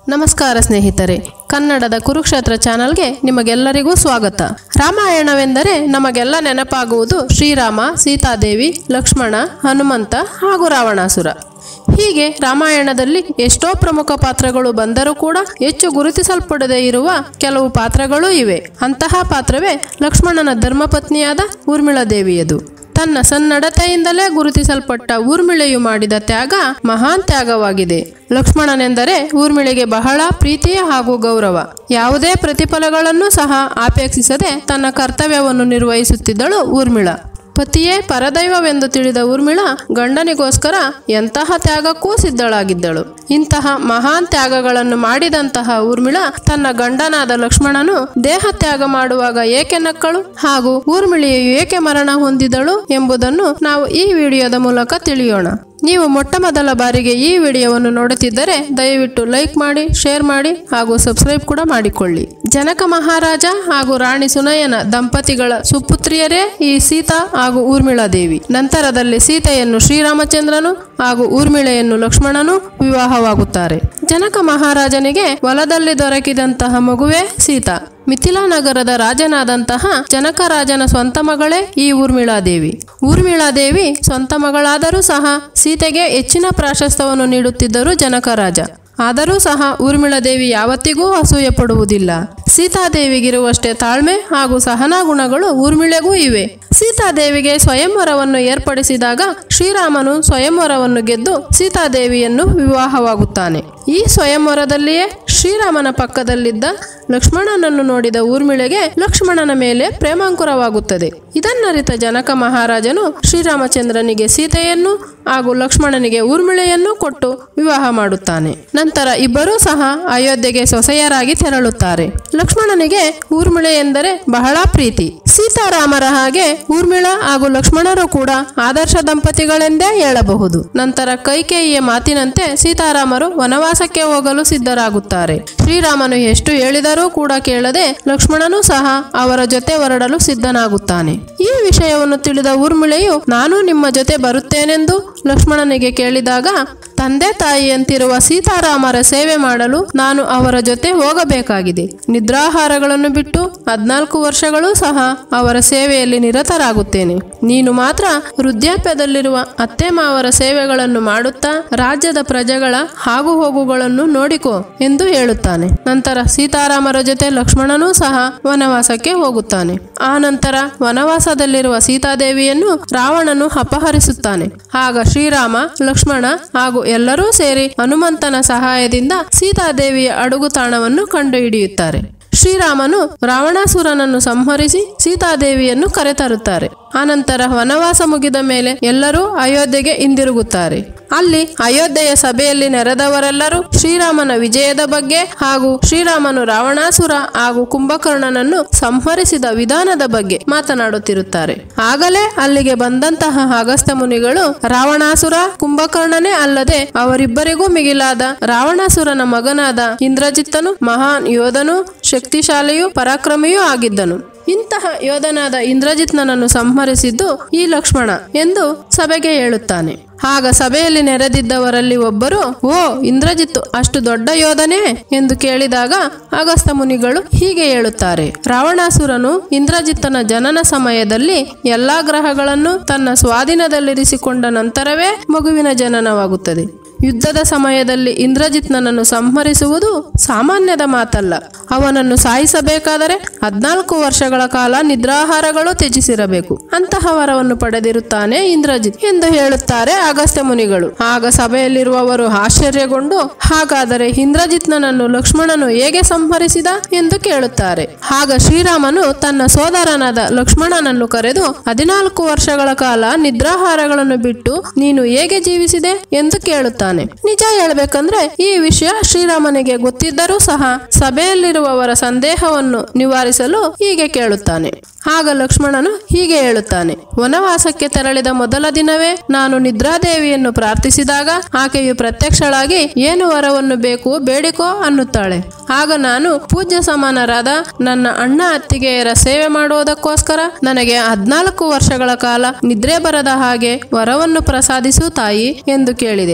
ನಮಸ್ಕಾರ ಸ್ನೇಹಿತರೆ ಕನ್ನಡದ ಕುರುಕ್ಷೇತ್ರ ಚಾನಲ್ಗೆ ನಿಮಗೆಲ್ಲರಿಗೂ ಸ್ವಾಗತ ರಾಮಾಯಣವೆಂದರೆ ನಮಗೆಲ್ಲ ನೆನಪಾಗುವುದು ಶ್ರೀರಾಮ ಸೀತಾದೇವಿ ಲಕ್ಷ್ಮಣ ಹನುಮಂತ ಹಾಗೂ ರಾವಣಾಸುರ ಹೀಗೆ ರಾಮಾಯಣದಲ್ಲಿ ಎಷ್ಟೋ ಪ್ರಮುಖ ಪಾತ್ರಗಳು ಬಂದರೂ ಕೂಡ ಹೆಚ್ಚು ಗುರುತಿಸಲ್ಪಡದೇ ಇರುವ ಕೆಲವು ಪಾತ್ರಗಳೂ ಇವೆ ಅಂತಹ ಪಾತ್ರವೇ ಲಕ್ಷ್ಮಣನ ಧರ್ಮಪತ್ನಿಯಾದ ಊರ್ಮಿಳಾದೇವಿಯದು ತನ್ನ ಸನ್ನಡತೆಯಿಂದಲೇ ಗುರುತಿಸಲ್ಪಟ್ಟ ಊರ್ಮಿಳೆಯು ಮಾಡಿದ ತ್ಯಾಗ ಮಹಾನ್ ತ್ಯಾಗವಾಗಿದೆ ಲಕ್ಷ್ಮಣನೆಂದರೆ ಊರ್ಮಿಳೆಗೆ ಬಹಳ ಪ್ರೀತಿಯ ಹಾಗೂ ಗೌರವ ಯಾವುದೇ ಪ್ರತಿಫಲಗಳನ್ನು ಸಹ ಅಪೇಕ್ಷಿಸದೆ ತನ್ನ ಕರ್ತವ್ಯವನ್ನು ನಿರ್ವಹಿಸುತ್ತಿದ್ದಳು ಊರ್ಮಿಳ ಪತಿಯೇ ಪರದೈವವೆಂದು ತಿಳಿದ ಊರ್ಮಿಳ ಗಂಡನಿಗೋಸ್ಕರ ಎಂತಹ ತ್ಯಾಗಕ್ಕೂ ಸಿದ್ಧಳಾಗಿದ್ದಳು ಇಂತಹ ಮಹಾನ್ ತ್ಯಾಗಗಳನ್ನು ಮಾಡಿದಂತಹ ಊರ್ಮಿಳ ತನ್ನ ಗಂಡನಾದ ಲಕ್ಷ್ಮಣನು ದೇಹ ತ್ಯಾಗ ಮಾಡುವಾಗ ಏಕೆ ನಕ್ಕಳು ಹಾಗೂ ಊರ್ಮಿಳೆಯು ಏಕೆ ಮರಣ ಹೊಂದಿದಳು ಎಂಬುದನ್ನು ನಾವು ಈ ವಿಡಿಯೋದ ಮೂಲಕ ತಿಳಿಯೋಣ ನೀವು ಮೊಟ್ಟ ಮೊದಲ ಬಾರಿಗೆ ಈ ವಿಡಿಯೋವನ್ನು ನೋಡುತ್ತಿದ್ದರೆ ದಯವಿಟ್ಟು ಲೈಕ್ ಮಾಡಿ ಶೇರ್ ಮಾಡಿ ಹಾಗೂ ಸಬ್ಸ್ಕ್ರೈಬ್ ಕೂಡ ಮಾಡಿಕೊಳ್ಳಿ ಜನಕ ಮಹಾರಾಜ ಹಾಗೂ ರಾಣಿ ಸುನಯನ ದಂಪತಿಗಳ ಸುಪುತ್ರಿಯರೇ ಈ ಸೀತಾ ಹಾಗೂ ಊರ್ಮಿಳಾದೇವಿ ನಂತರದಲ್ಲಿ ಸೀತೆಯನ್ನು ಶ್ರೀರಾಮಚಂದ್ರನು ಹಾಗೂ ಊರ್ಮಿಳೆಯನ್ನು ಲಕ್ಷ್ಮಣನು ವಿವಾಹವಾಗುತ್ತಾರೆ ಜನಕ ಮಹಾರಾಜನಿಗೆ ಹೊಲದಲ್ಲಿ ದೊರಕಿದಂತಹ ಮಗುವೇ ಸೀತಾ ಮಿಥಿಲಾ ನಗರದ ರಾಜನಾದಂತಹ ಜನಕ ರಾಜನ ಸ್ವಂತ ಮಗಳೇ ಈ ಊರ್ಮಿಳಾದೇವಿ ಊರ್ಮಿಳಾದೇವಿ ಸ್ವಂತ ಮಗಳಾದರೂ ಸಹ ಸೀತೆಗೆ ಹೆಚ್ಚಿನ ಪ್ರಾಶಸ್ತ್ಯವನ್ನು ನೀಡುತ್ತಿದ್ದರು ಜನಕ ರಾಜ ಆದರೂ ಸಹ ಊರ್ಮಿಳಾದೇವಿ ಯಾವತ್ತಿಗೂ ಅಸೂಯೆ ಪಡುವುದಿಲ್ಲ ಸೀತಾದೇವಿಗಿರುವಷ್ಟೇ ತಾಳ್ಮೆ ಹಾಗೂ ಸಹನಾ ಗುಣಗಳು ಊರ್ಮಿಳೆಗೂ ಇವೆ ಸೀತಾದೇವಿಗೆ ಸ್ವಯಂವರವನ್ನು ಏರ್ಪಡಿಸಿದಾಗ ಶ್ರೀರಾಮನು ಸ್ವಯಂವರವನ್ನು ಗೆದ್ದು ಸೀತಾದೇವಿಯನ್ನು ವಿವಾಹವಾಗುತ್ತಾನೆ ಈ ಸ್ವಯಂವರದಲ್ಲಿಯೇ ಶ್ರೀರಾಮನ ಪಕ್ಕದಲ್ಲಿದ್ದ ಲಕ್ಷ್ಮಣನನ್ನು ನೋಡಿದ ಊರ್ಮಿಳೆಗೆ ಲಕ್ಷ್ಮಣನ ಮೇಲೆ ಪ್ರೇಮಾಂಕುರವಾಗುತ್ತದೆ ಇದನ್ನರಿತ ಜನಕ ಮಹಾರಾಜನು ಶ್ರೀರಾಮಚಂದ್ರನಿಗೆ ಸೀತೆಯನ್ನು ಹಾಗೂ ಲಕ್ಷ್ಮಣನಿಗೆ ಊರ್ಮಿಳೆಯನ್ನು ಕೊಟ್ಟು ವಿವಾಹ ಮಾಡುತ್ತಾನೆ ನಂತರ ಇಬ್ಬರೂ ಸಹ ಅಯೋಧ್ಯೆಗೆ ಸೊಸೆಯರಾಗಿ ತೆರಳುತ್ತಾರೆ ಲಕ್ಷ್ಮಣನಿಗೆ ಊರ್ಮಿಳೆ ಎಂದರೆ ಬಹಳ ಪ್ರೀತಿ ಸೀತಾರಾಮರ ಹಾಗೆ ಊರ್ಮಿಳ ಹಾಗೂ ಲಕ್ಷ್ಮಣರು ಕೂಡ ಆದರ್ಶ ದಂಪತಿಗಳೆಂದೇ ಹೇಳಬಹುದು ನಂತರ ಕೈಕೇಯಿಯ ಮಾತಿನಂತೆ ಸೀತಾರಾಮರು ವನವಾಸಕ್ಕೆ ಹೋಗಲು ಸಿದ್ಧರಾಗುತ್ತಾರೆ ಶ್ರೀರಾಮನು ಎಷ್ಟು ಹೇಳಿದರೂ ಕೂಡ ಕೇಳದೆ ಲಕ್ಷ್ಮಣನೂ ಸಹ ಅವರ ಜೊತೆ ಹೊರಡಲು ಸಿದ್ಧನಾಗುತ್ತಾನೆ ಈ ವಿಷಯವನ್ನು ತಿಳಿದ ಊರ್ಮಿಳೆಯು ನಾನು ನಿಮ್ಮ ಜೊತೆ ಬರುತ್ತೇನೆಂದು ಲಕ್ಷ್ಮಣನಿಗೆ ಕೇಳಿದಾಗ ತಂದೆ ತಾಯಿಯಂತಿರುವ ಸೀತಾರಾಮರ ಸೇವೆ ಮಾಡಲು ನಾನು ಅವರ ಜೊತೆ ಹೋಗಬೇಕಾಗಿದೆ ನಿದ್ರಾಹಾರಗಳನ್ನು ಬಿಟ್ಟು ಹದ್ನಾಲ್ಕು ವರ್ಷಗಳೂ ಸಹ ಅವರ ಸೇವೆಯಲ್ಲಿ ನಿರತರಾಗುತ್ತೇನೆ ನೀನು ಮಾತ್ರ ವೃದ್ಧಾಪ್ಯದಲ್ಲಿರುವ ಅತ್ತೆ ಮಾವರ ಸೇವೆಗಳನ್ನು ಮಾಡುತ್ತಾ ರಾಜ್ಯದ ಪ್ರಜೆಗಳ ಆಗು ಹೋಗುಗಳನ್ನು ನೋಡಿಕೋ ಎಂದು ಹೇಳುತ್ತಾನೆ ನಂತರ ಸೀತಾರಾಮರ ಜೊತೆ ಲಕ್ಷ್ಮಣನೂ ಸಹ ವನವಾಸಕ್ಕೆ ಹೋಗುತ್ತಾನೆ ಆ ನಂತರ ವನವಾಸದಲ್ಲಿರುವ ಸೀತಾದೇವಿಯನ್ನು ರಾವಣನು ಅಪಹರಿಸುತ್ತಾನೆ ಆಗ ಶ್ರೀರಾಮ ಲಕ್ಷ್ಮಣ ಹಾಗೂ ಎಲ್ಲರೂ ಸೇರಿ ಹನುಮಂತನ ಸಹಾಯದಿಂದ ಸೀತಾದೇವಿಯ ಅಡುಗುತಾಣವನ್ನು ಕಂಡುಹಿಡಿಯುತ್ತಾರೆ ಶ್ರೀರಾಮನು ರಾವಣಾಸುರನನ್ನು ಸಂಹರಿಸಿ ಸೀತಾದೇವಿಯನ್ನು ಕರೆತರುತ್ತಾರೆ ಆನಂತರ ವನವಾಸ ಮುಗಿದ ಮೇಲೆ ಎಲ್ಲರೂ ಅಯೋಧ್ಯೆಗೆ ಹಿಂದಿರುಗುತ್ತಾರೆ ಅಲ್ಲಿ ಅಯೋಧ್ಯೆಯ ಸಭೆಯಲ್ಲಿ ನೆರೆದವರೆಲ್ಲರೂ ಶ್ರೀರಾಮನ ವಿಜಯದ ಬಗ್ಗೆ ಹಾಗೂ ಶ್ರೀರಾಮನು ರಾವಣಾಸುರ ಹಾಗೂ ಕುಂಭಕರ್ಣನನ್ನು ಸಂಹರಿಸಿದ ವಿಧಾನದ ಬಗ್ಗೆ ಮಾತನಾಡುತ್ತಿರುತ್ತಾರೆ ಆಗಲೇ ಅಲ್ಲಿಗೆ ಬಂದಂತಹ ಅಗಸ್ತ್ಯ ಮುನಿಗಳು ರಾವಣಾಸುರ ಕುಂಭಕರ್ಣನೇ ಅಲ್ಲದೆ ಅವರಿಬ್ಬರಿಗೂ ಮಿಗಿಲಾದ ರಾವಣಾಸುರನ ಮಗನಾದ ಇಂದ್ರಜಿತ್ತನು ಮಹಾನ್ ಯೋಧನು ಶಕ್ತಿಶಾಲಿಯೂ ಪರಾಕ್ರಮಿಯೂ ಆಗಿದ್ದನು ಇಂತಹ ಯೋಧನಾದ ಇಂದ್ರಜಿತ್ನನನ್ನು ಸಂಹರಿಸಿದ್ದು ಈ ಲಕ್ಷ್ಮಣ ಎಂದು ಸಭೆಗೆ ಹೇಳುತ್ತಾನೆ ಆಗ ಸಭೆಯಲ್ಲಿ ನೆರೆದಿದ್ದವರಲ್ಲಿ ಒಬ್ಬರು ಓ ಇಂದ್ರಜಿತ್ತು ಅಷ್ಟು ದೊಡ್ಡ ಯೋಧನೇ ಎಂದು ಕೇಳಿದಾಗ ಅಗಸ್ತ ಮುನಿಗಳು ಹೀಗೆ ಹೇಳುತ್ತಾರೆ ರಾವಣಾಸುರನು ಇಂದ್ರಜಿತ್ತನ ಜನನ ಸಮಯದಲ್ಲಿ ಎಲ್ಲಾ ಗ್ರಹಗಳನ್ನು ತನ್ನ ಸ್ವಾಧೀನದಲ್ಲಿರಿಸಿಕೊಂಡ ನಂತರವೇ ಮಗುವಿನ ಜನನವಾಗುತ್ತದೆ ಯುದ್ಧದ ಸಮಯದಲ್ಲಿ ಇಂದ್ರಜಿತ್ನನನ್ನು ಸಂಹರಿಸುವುದು ಸಾಮಾನ್ಯದ ಮಾತಲ್ಲ ಅವನನ್ನು ಸಾಯಿಸಬೇಕಾದರೆ ಹದ್ನಾಲ್ಕು ವರ್ಷಗಳ ಕಾಲ ನಿದ್ರಾಹಾರಗಳು ತ್ಯಜಿಸಿರಬೇಕು ಅಂತಹ ವರವನ್ನು ಪಡೆದಿರುತ್ತಾನೆ ಇಂದ್ರಜಿತ್ ಎಂದು ಹೇಳುತ್ತಾರೆ ಅಗಸ್ತ್ಯ ಮುನಿಗಳು ಆಗ ಸಭೆಯಲ್ಲಿರುವವರು ಆಶ್ಚರ್ಯಗೊಂಡು ಹಾಗಾದರೆ ಇಂದ್ರಜಿತ್ನನನ್ನು ಲಕ್ಷ್ಮಣನು ಹೇಗೆ ಸಂಹರಿಸಿದ ಎಂದು ಕೇಳುತ್ತಾರೆ ಆಗ ಶ್ರೀರಾಮನು ತನ್ನ ಸೋದರನಾದ ಲಕ್ಷ್ಮಣನನ್ನು ಕರೆದು ಹದಿನಾಲ್ಕು ವರ್ಷಗಳ ಕಾಲ ನಿದ್ರಾಹಾರಗಳನ್ನು ಬಿಟ್ಟು ನೀನು ಹೇಗೆ ಜೀವಿಸಿದೆ ಎಂದು ಕೇಳುತ್ತಾನೆ ನಿಜ ಹೇಳ್ಬೇಕಂದ್ರೆ ಈ ವಿಷಯ ಶ್ರೀರಾಮನಿಗೆ ಗೊತ್ತಿದ್ದರೂ ಸಹ ಸಭೆಯಲ್ಲಿರುವವರ ಸಂದೇಹವನ್ನು ನಿವಾರಿಸಲು ಹೀಗೆ ಕೇಳುತ್ತಾನೆ ಆಗ ಲಕ್ಷ್ಮಣನು ಹೀಗೆ ಹೇಳುತ್ತಾನೆ ವನವಾಸಕ್ಕೆ ತೆರಳಿದ ಮೊದಲ ದಿನವೇ ನಾನು ನಿದ್ರಾದೇವಿಯನ್ನು ಪ್ರಾರ್ಥಿಸಿದಾಗ ಆಕೆಯು ಪ್ರತ್ಯಕ್ಷಳಾಗಿ ಏನು ವರವನ್ನು ಬೇಕು ಬೇಡಿಕೋ ಅನ್ನುತ್ತಾಳೆ ಆಗ ನಾನು ಪೂಜ್ಯ ಸಮಾನರಾದ ನನ್ನ ಅಣ್ಣ ಅತ್ತಿಗೆಯರ ಸೇವೆ ಮಾಡುವುದಕ್ಕೋಸ್ಕರ ನನಗೆ ಹದ್ನಾಲ್ಕು ವರ್ಷಗಳ ಕಾಲ ನಿದ್ರೆ ಬರದ ಹಾಗೆ ವರವನ್ನು ಪ್ರಸಾದಿಸು ತಾಯಿ ಎಂದು ಕೇಳಿದೆ ಆಗ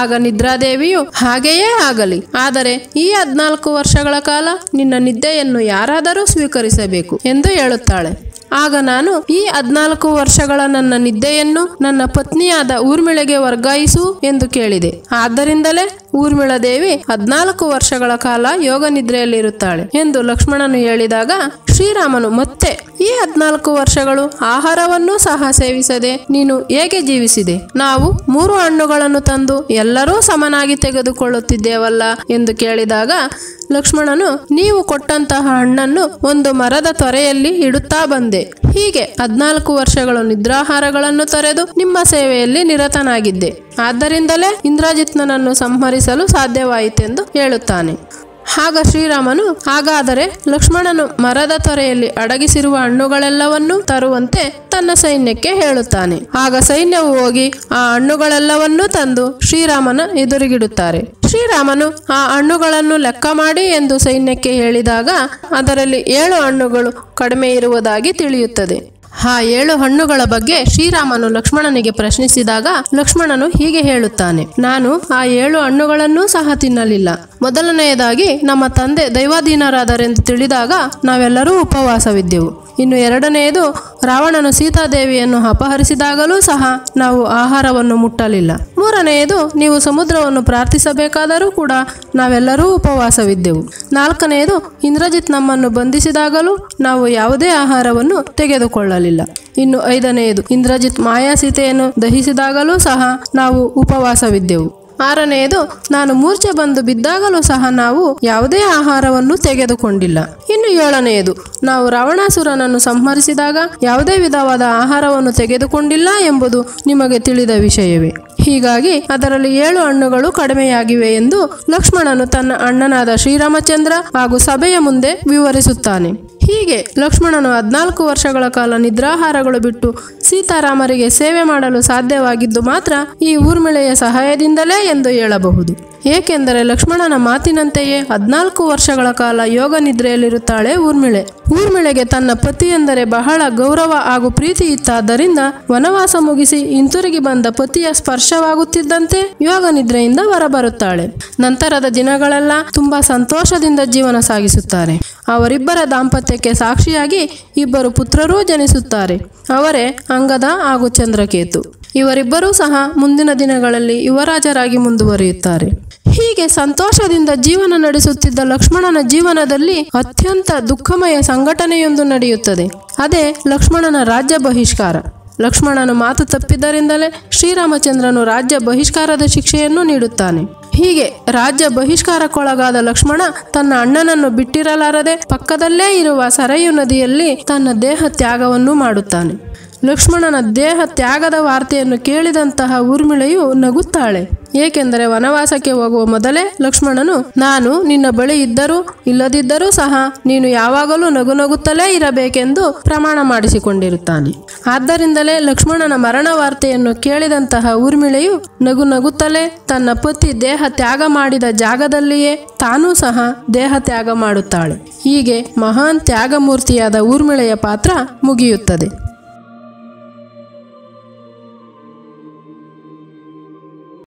ಆಗ ನಿದ್ರಾದೇವಿಯು ಹಾಗೆಯೇ ಆಗಲಿ ಆದರೆ ಈ ಹದ್ನಾಲ್ಕು ವರ್ಷಗಳ ಕಾಲ ನಿನ್ನ ನಿದ್ದೆಯನ್ನು ಯಾರಾದರೂ ಸ್ವೀಕರಿಸಬೇಕು ಎಂದು ಹೇಳುತ್ತಾಳೆ ಆಗ ನಾನು ಈ ಹದ್ನಾಲ್ಕು ವರ್ಷಗಳ ನನ್ನ ನಿದ್ದೆಯನ್ನು ನನ್ನ ಪತ್ನಿಯಾದ ಊರ್ಮಿಳೆಗೆ ವರ್ಗಾಯಿಸು ಎಂದು ಕೇಳಿದೆ ಆದ್ದರಿಂದಲೇ ಊರ್ಮಿಳ ದೇವಿ ಹದ್ನಾಲ್ಕು ವರ್ಷಗಳ ಕಾಲ ಯೋಗ ನಿದ್ರೆಯಲ್ಲಿರುತ್ತಾಳೆ ಎಂದು ಲಕ್ಷ್ಮಣನು ಹೇಳಿದಾಗ ಶ್ರೀರಾಮನು ಮತ್ತೆ ಈ ಹದ್ನಾಲ್ಕು ವರ್ಷಗಳು ಆಹಾರವನ್ನೂ ಸಹ ಸೇವಿಸದೆ ನೀನು ಹೇಗೆ ಜೀವಿಸಿದೆ ನಾವು ಮೂರು ಹಣ್ಣುಗಳನ್ನು ತಂದು ಎಲ್ಲರೂ ಸಮನಾಗಿ ತೆಗೆದುಕೊಳ್ಳುತ್ತಿದ್ದೇವಲ್ಲ ಎಂದು ಕೇಳಿದಾಗ ಲಕ್ಷ್ಮಣನು ನೀವು ಕೊಟ್ಟಂತಹ ಹಣ್ಣನ್ನು ಒಂದು ಮರದ ತೊರೆಯಲ್ಲಿ ಇಡುತ್ತಾ ಬಂದೆ ಹೀಗೆ ಹದ್ನಾಲ್ಕು ವರ್ಷಗಳು ನಿದ್ರಾಹಾರಗಳನ್ನು ತೊರೆದು ನಿಮ್ಮ ಸೇವೆಯಲ್ಲಿ ನಿರತನಾಗಿದ್ದೆ ಆದ್ದರಿಂದಲೇ ಇಂದ್ರಜಿತ್ನನನ್ನು ಸಂಹರಿಸಲು ಸಾಧ್ಯವಾಯಿತೆಂದು ಹೇಳುತ್ತಾನೆ ಆಗ ಶ್ರೀರಾಮನು ಹಾಗಾದರೆ ಲಕ್ಷ್ಮಣನು ಮರದ ತೊರೆಯಲ್ಲಿ ಅಡಗಿಸಿರುವ ಹಣ್ಣುಗಳೆಲ್ಲವನ್ನೂ ತರುವಂತೆ ತನ್ನ ಸೈನ್ಯಕ್ಕೆ ಹೇಳುತ್ತಾನೆ ಆಗ ಸೈನ್ಯವು ಹೋಗಿ ಆ ಹಣ್ಣುಗಳೆಲ್ಲವನ್ನೂ ತಂದು ಶ್ರೀರಾಮನ ಎದುರಿಗಿಡುತ್ತಾರೆ ಶ್ರೀರಾಮನು ಆ ಹಣ್ಣುಗಳನ್ನು ಲೆಕ್ಕ ಮಾಡಿ ಎಂದು ಸೈನ್ಯಕ್ಕೆ ಹೇಳಿದಾಗ ಅದರಲ್ಲಿ ಏಳು ಹಣ್ಣುಗಳು ಕಡಿಮೆ ಇರುವುದಾಗಿ ತಿಳಿಯುತ್ತದೆ ಆ ಏಳು ಹಣ್ಣುಗಳ ಬಗ್ಗೆ ಶ್ರೀರಾಮನು ಲಕ್ಷ್ಮಣನಿಗೆ ಪ್ರಶ್ನಿಸಿದಾಗ ಲಕ್ಷ್ಮಣನು ಹೀಗೆ ಹೇಳುತ್ತಾನೆ ನಾನು ಆ ಏಳು ಹಣ್ಣುಗಳನ್ನೂ ಸಹ ತಿನ್ನಲಿಲ್ಲ ಮೊದಲನೆಯದಾಗಿ ನಮ್ಮ ತಂದೆ ದೈವಾಧೀನರಾದರೆಂದು ತಿಳಿದಾಗ ನಾವೆಲ್ಲರೂ ಉಪವಾಸವಿದ್ದೆವು ಇನ್ನು ಎರಡನೆಯದು ರಾವಣನು ಸೀತಾದೇವಿಯನ್ನು ಅಪಹರಿಸಿದಾಗಲೂ ಸಹ ನಾವು ಆಹಾರವನ್ನು ಮುಟ್ಟಲಿಲ್ಲ ಮೂರನೆಯದು ನೀವು ಸಮುದ್ರವನ್ನು ಪ್ರಾರ್ಥಿಸಬೇಕಾದರೂ ಕೂಡ ನಾವೆಲ್ಲರೂ ಉಪವಾಸವಿದ್ದೆವು ನಾಲ್ಕನೆಯದು ಇಂದ್ರಜಿತ್ ನಮ್ಮನ್ನು ಬಂಧಿಸಿದಾಗಲೂ ನಾವು ಯಾವುದೇ ಆಹಾರವನ್ನು ತೆಗೆದುಕೊಳ್ಳಲಿಲ್ಲ ಇನ್ನು ಐದನೆಯದು ಇಂದ್ರಜಿತ್ ಮಾಯಾಸೀತೆಯನ್ನು ದಹಿಸಿದಾಗಲೂ ಸಹ ನಾವು ಉಪವಾಸವಿದ್ದೆವು ಆರನೆಯದು ನಾನು ಮೂರ್ಛೆ ಬಂದು ಬಿದ್ದಾಗಲೂ ಸಹ ನಾವು ಯಾವುದೇ ಆಹಾರವನ್ನು ತೆಗೆದುಕೊಂಡಿಲ್ಲ ಇನ್ನು ಏಳನೆಯದು ನಾವು ರಾವಣಾಸುರನನ್ನು ಸಂಹರಿಸಿದಾಗ ಯಾವುದೇ ವಿಧವಾದ ಆಹಾರವನ್ನು ತೆಗೆದುಕೊಂಡಿಲ್ಲ ಎಂಬುದು ನಿಮಗೆ ತಿಳಿದ ವಿಷಯವೇ ಹೀಗಾಗಿ ಅದರಲ್ಲಿ ಏಳು ಹಣ್ಣುಗಳು ಕಡಿಮೆಯಾಗಿವೆ ಎಂದು ಲಕ್ಷ್ಮಣನು ತನ್ನ ಅಣ್ಣನಾದ ಶ್ರೀರಾಮಚಂದ್ರ ಹಾಗೂ ಸಭೆಯ ಮುಂದೆ ವಿವರಿಸುತ್ತಾನೆ ಹೀಗೆ ಲಕ್ಷ್ಮಣನು ಹದ್ನಾಲ್ಕು ವರ್ಷಗಳ ಕಾಲ ನಿದ್ರಾಹಾರಗಳು ಬಿಟ್ಟು ಸೀತಾರಾಮರಿಗೆ ಸೇವೆ ಮಾಡಲು ಸಾಧ್ಯವಾಗಿದ್ದು ಮಾತ್ರ ಈ ಊರ್ಮಿಳೆಯ ಸಹಾಯದಿಂದಲೇ ಎಂದು ಹೇಳಬಹುದು ಏಕೆಂದರೆ ಲಕ್ಷ್ಮಣನ ಮಾತಿನಂತೆಯೇ ಹದ್ನಾಲ್ಕು ವರ್ಷಗಳ ಕಾಲ ಯೋಗ ನಿದ್ರೆಯಲ್ಲಿರುತ್ತಾಳೆ ಊರ್ಮಿಳೆ ಊರ್ಮಿಳೆಗೆ ತನ್ನ ಪತಿ ಎಂದರೆ ಬಹಳ ಗೌರವ ಹಾಗೂ ಪ್ರೀತಿ ಇತ್ತಾದ್ದರಿಂದ ವನವಾಸ ಮುಗಿಸಿ ಹಿಂತಿರುಗಿ ಬಂದ ಪತಿಯ ಸ್ಪರ್ಶವಾಗುತ್ತಿದ್ದಂತೆ ಯೋಗ ನಿದ್ರೆಯಿಂದ ಹೊರಬರುತ್ತಾಳೆ ನಂತರದ ದಿನಗಳೆಲ್ಲ ತುಂಬಾ ಸಂತೋಷದಿಂದ ಜೀವನ ಸಾಗಿಸುತ್ತಾರೆ ಅವರಿಬ್ಬರ ದಾಂಪತ್ಯಕ್ಕೆ ಸಾಕ್ಷಿಯಾಗಿ ಇಬ್ಬರು ಪುತ್ರರೂ ಜನಿಸುತ್ತಾರೆ ಅವರೇ ಅಂಗದ ಹಾಗೂ ಚಂದ್ರಕೇತು ಇವರಿಬ್ಬರೂ ಸಹ ಮುಂದಿನ ದಿನಗಳಲ್ಲಿ ಯುವರಾಜರಾಗಿ ಮುಂದುವರಿಯುತ್ತಾರೆ ಹೀಗೆ ಸಂತೋಷದಿಂದ ಜೀವನ ನಡೆಸುತ್ತಿದ್ದ ಲಕ್ಷ್ಮಣನ ಜೀವನದಲ್ಲಿ ಅತ್ಯಂತ ದುಃಖಮಯ ಸಂಘಟನೆಯೊಂದು ನಡೆಯುತ್ತದೆ ಅದೇ ಲಕ್ಷ್ಮಣನ ರಾಜ್ಯ ಬಹಿಷ್ಕಾರ ಲಕ್ಷ್ಮಣನು ಮಾತು ತಪ್ಪಿದ್ದರಿಂದಲೇ ಶ್ರೀರಾಮಚಂದ್ರನು ರಾಜ್ಯ ಬಹಿಷ್ಕಾರದ ಶಿಕ್ಷೆಯನ್ನು ನೀಡುತ್ತಾನೆ ಹೀಗೆ ರಾಜ್ಯ ಬಹಿಷ್ಕಾರಕ್ಕೊಳಗಾದ ಲಕ್ಷ್ಮಣ ತನ್ನ ಅಣ್ಣನನ್ನು ಬಿಟ್ಟಿರಲಾರದೆ ಪಕ್ಕದಲ್ಲೇ ಇರುವ ಸರಯು ನದಿಯಲ್ಲಿ ತನ್ನ ದೇಹ ತ್ಯಾಗವನ್ನು ಮಾಡುತ್ತಾನೆ ಲಕ್ಷ್ಮಣನ ದೇಹ ತ್ಯಾಗದ ವಾರ್ತೆಯನ್ನು ಕೇಳಿದಂತಹ ಊರ್ಮಿಳೆಯು ನಗುತ್ತಾಳೆ ಏಕೆಂದರೆ ವನವಾಸಕ್ಕೆ ಹೋಗುವ ಮೊದಲೇ ಲಕ್ಷ್ಮಣನು ನಾನು ನಿನ್ನ ಬಳಿ ಇದ್ದರೂ ಇಲ್ಲದಿದ್ದರೂ ಸಹ ನೀನು ಯಾವಾಗಲೂ ನಗು ನಗುತ್ತಲೇ ಇರಬೇಕೆಂದು ಪ್ರಮಾಣ ಮಾಡಿಸಿಕೊಂಡಿರುತ್ತಾನೆ ಆದ್ದರಿಂದಲೇ ಲಕ್ಷ್ಮಣನ ಮರಣ ವಾರ್ತೆಯನ್ನು ಕೇಳಿದಂತಹ ಊರ್ಮಿಳೆಯು ನಗು ನಗುತ್ತಲೇ ತನ್ನ ಪತಿ ದೇಹ ತ್ಯಾಗ ಮಾಡಿದ ಜಾಗದಲ್ಲಿಯೇ ತಾನೂ ಸಹ ದೇಹ ತ್ಯಾಗ ಮಾಡುತ್ತಾಳೆ ಹೀಗೆ ಮಹಾನ್ ತ್ಯಾಗಮೂರ್ತಿಯಾದ ಊರ್ಮಿಳೆಯ ಪಾತ್ರ ಮುಗಿಯುತ್ತದೆ